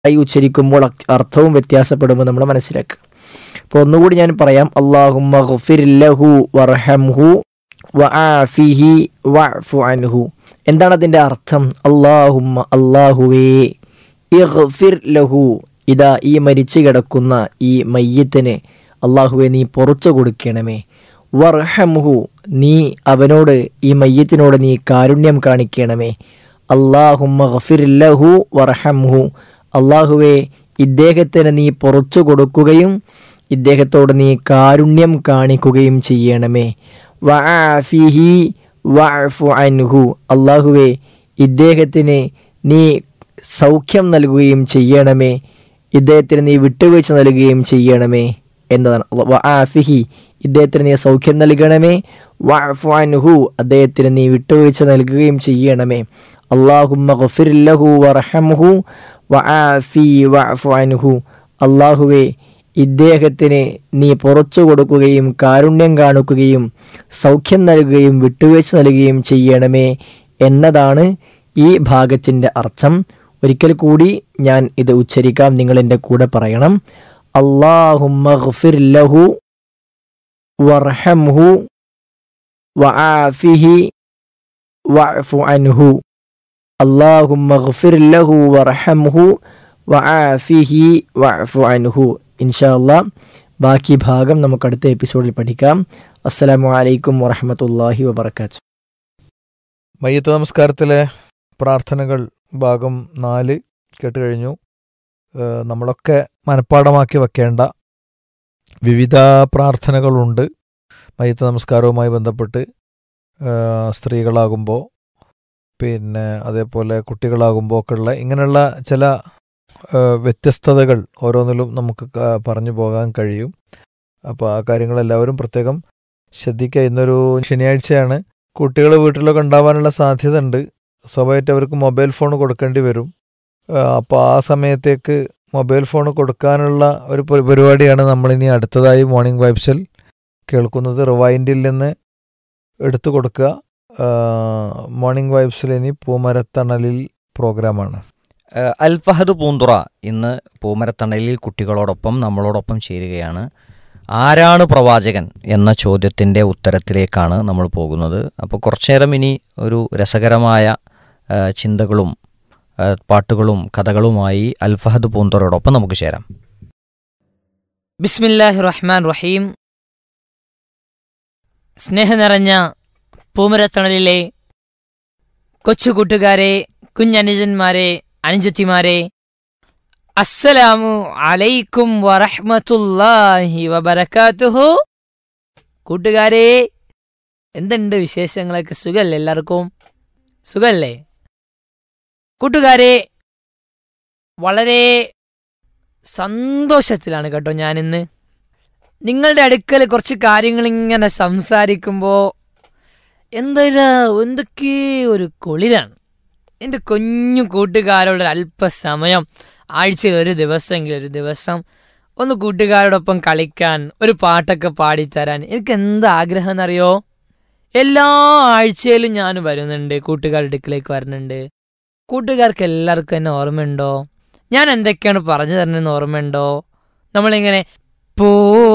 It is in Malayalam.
ആയി ഉച്ചരിക്കുമ്പോൾ അ- അർത്ഥവും വ്യത്യാസപ്പെടുമ്പോൾ നമ്മൾ മനസ്സിലാക്കുക അപ്പോൾ ഒന്നുകൂടി ഞാൻ പറയാം അള്ളാഹുമ്മ ഗഫിർ ലഹു വർഹംഹു വആഫിഹി വഅഫു അൻഹു എന്താണ് അതിൻ്റെ അർത്ഥം അള്ളാഹുമ്മ അള്ളാഹുവേ ഇഗ്ഫിർ ലഹു ഇതാ ഈ മരിച്ചു കിടക്കുന്ന ഈ മയ്യത്തിന് അള്ളാഹുവെ നീ പുറത്തു കൊടുക്കണമേ വർഹംഹു നീ അവനോട് ഈ മയ്യത്തിനോട് നീ കാരുണ്യം കാണിക്കണമേ അള്ളാഹുമ്മ ഗഫിർ ലഹു വർഹംഹു അള്ളാഹുവെ ഇദ്ദേഹത്തിന് നീ പുറത്തു കൊടുക്കുകയും ഇദ്ദേഹത്തോട് നീ കാരുണ്യം കാണിക്കുകയും ചെയ്യണമേ വഅഫിഹി വഅഫു അൻഹു അള്ളാഹുവെ ഇദ്ദേഹത്തിന് നീ സൗഖ്യം നൽകുകയും ചെയ്യണമേ ഇദ്ദേഹത്തിന് നീ വിട്ടുവീഴ്ച നൽകുകയും ചെയ്യണമേ എന്നതാണ് വആഫിഹി ഇദ്ദേഹത്തിന് നീ സൗഖ്യം നൽകണമേ വഅഫു അൻഹു അദ്ദേഹത്തിന് നീ വിട്ടുവീഴ്ച നൽകുകയും ചെയ്യണമേ അള്ളാഹുമ്മ ഗഫിർ ലഹു വർഹംഹു വആഫി വഅഫു അൻഹു അള്ളാഹുവേ ഇദ്ദേഹത്തിന് നീ പുറത്തു കൊടുക്കുകയും കാരുണ്യം കാണിക്കുകയും സൗഖ്യം നൽകുകയും വിട്ടുവീഴ്ച നൽകുകയും ചെയ്യണമേ എന്നതാണ് ഈ ഭാഗത്തിൻ്റെ അർത്ഥം ഒരിക്കൽ കൂടി ഞാൻ ഇത് ഉച്ചരിക്കാം നിങ്ങൾ എൻ്റെ കൂടെ പറയണം അള്ളാഹുമ്മ ഗഫിർ ലഹു വർഹംഹു വആഫിഹി വഅഫു അൻഹു അള്ളാഹുമ്മ ഗഫിർ ലഹു വർഹംഹു വആഫിഹി വഅഫു അൻഹു ഇൻഷാ അല്ലാ ബാക്കി ഭാഗം നമുക്ക് അടുത്ത എപ്പിസോഡിൽ പഠിക്കാം അസ്സലാമു അലൈക്കും വറഹമത്തല്ലാഹി വബർക്കാത്തു മയ്യത്ത് നമസ്കാരത്തിലെ പ്രാർത്ഥനകൾ ഭാഗം നാല് കേട്ടുകഴിഞ്ഞു ഏഹ് നമ്മളൊക്കെ മനഃപ്പാടമാക്കി വെക്കേണ്ട വിവിധ പ്രാർത്ഥനകളുണ്ട് മയ്യത്ത് നമസ്കാരവുമായി ബന്ധപ്പെട്ട് ഏഹ് സ്ത്രീകളാകുമ്പോൾ പിന്നെ അതേപോലെ കുട്ടികളാകുമ്പോൾ ഒക്കെ ഉള്ള ഇങ്ങനെയുള്ള ചില ഏഹ് വ്യത്യസ്തതകൾ ഓരോന്നിലും നമുക്ക് ക- പറഞ്ഞു പോകാൻ കഴിയും അപ്പോൾ ആ കാര്യങ്ങളെല്ലാവരും പ്രത്യേകം ശ്രദ്ധിക്കുക ഇന്നൊരു ശനിയാഴ്ചയാണ് കുട്ടികൾ വീട്ടിലൊക്കെ ഉണ്ടാവാനുള്ള സാധ്യത ഉണ്ട് സ്വാഭാവികമായിട്ട് അവർക്ക് മൊബൈൽ ഫോൺ കൊടുക്കേണ്ടി വരും അപ്പോൾ ആ സമയത്തേക്ക് മൊബൈൽ ഫോൺ കൊടുക്കാനുള്ള ഒരു പരി- പരിപാടിയാണ് നമ്മളിനി അടുത്തതായി മോർണിംഗ് വൈബ്സിൽ കേൾക്കുന്നത് റിവൈൻഡിൽ നിന്ന് എടുത്തു കൊടുക്കുക ആ, മോർണിംഗ് വൈബ്സിൽ ഇനി പൂമരത്തണലിൽ പ്രോഗ്രാമാണ് ഏഹ് അൽ ഫഹദ് പൂന്തുറ ഇന്ന് പൂമരത്തണലിൽ കുട്ടികളോടൊപ്പം നമ്മളോടൊപ്പം ചേരുകയാണ് ആരാണ് പ്രവാചകൻ എന്ന ചോദ്യത്തിൻ്റെ ഉത്തരത്തിലേക്കാണ് നമ്മൾ പോകുന്നത് അപ്പോൾ കുറച്ചേരം ഇനി ഒരു രസകരമായ ഏഹ് ചിന്തകളും ഏഹ് പാട്ടുകളും കഥകളുമായി അൽ ഫഹദ് പൂന്തുറയോടൊപ്പം നമുക്ക് ചേരാം ബിസ്മില്ലാഹി റഹ്മാൻ റഹീം സ്നേഹം നിറഞ്ഞ പൂമരത്തണലിലെ കൊച്ചു കൂട്ടുകാരെ കുഞ്ഞനുജന്മാരെ അനുജത്തിമാരെ അസ്സലാമു അലൈക്കും വറഹ്മത്തുള്ളാഹി വബറകാതുഹു കൂട്ടുകാരെ എന്തുണ്ട് വിശേഷങ്ങളൊക്കെ സുഖല്ലേ എല്ലാവർക്കും സുഖല്ലേ കൂട്ടുകാരെ വളരെ സന്തോഷത്തിലാണ് കേട്ടോ ഞാനിന്ന് നിങ്ങളുടെ അടുക്കൽ കുറച്ച് കാര്യങ്ങൾ ഇങ്ങനെ സംസാരിക്കുമ്പോൾ എന്തൊരു എന്തൊക്കെ ഒരു കുളിരാണ് എൻ്റെ കുഞ്ഞു കൂട്ടുകാരോട് അല്പസമയം ആഴ്ചയിൽ ഒരു ദിവസമെങ്കിലും ഒരു ദിവസം ഒന്ന് കൂട്ടുകാരോടൊപ്പം കളിക്കാൻ ഒരു പാട്ടൊക്കെ പാടിത്തരാൻ എനിക്ക് എന്ത് ആഗ്രഹം എന്നറിയോ എല്ലാ ആഴ്ചയിലും ഞാൻ വരുന്നുണ്ട് കൂട്ടുകാരുടെ അടുക്കിലേക്ക് വരുന്നുണ്ട് കൂട്ടുകാർക്ക് എല്ലാവർക്കും എന്നെ ഓർമ്മയുണ്ടോ ഞാൻ എന്തൊക്കെയാണ് പറഞ്ഞു തരുന്നതെന്ന് ഓർമ്മയുണ്ടോ നമ്മളിങ്ങനെ പോ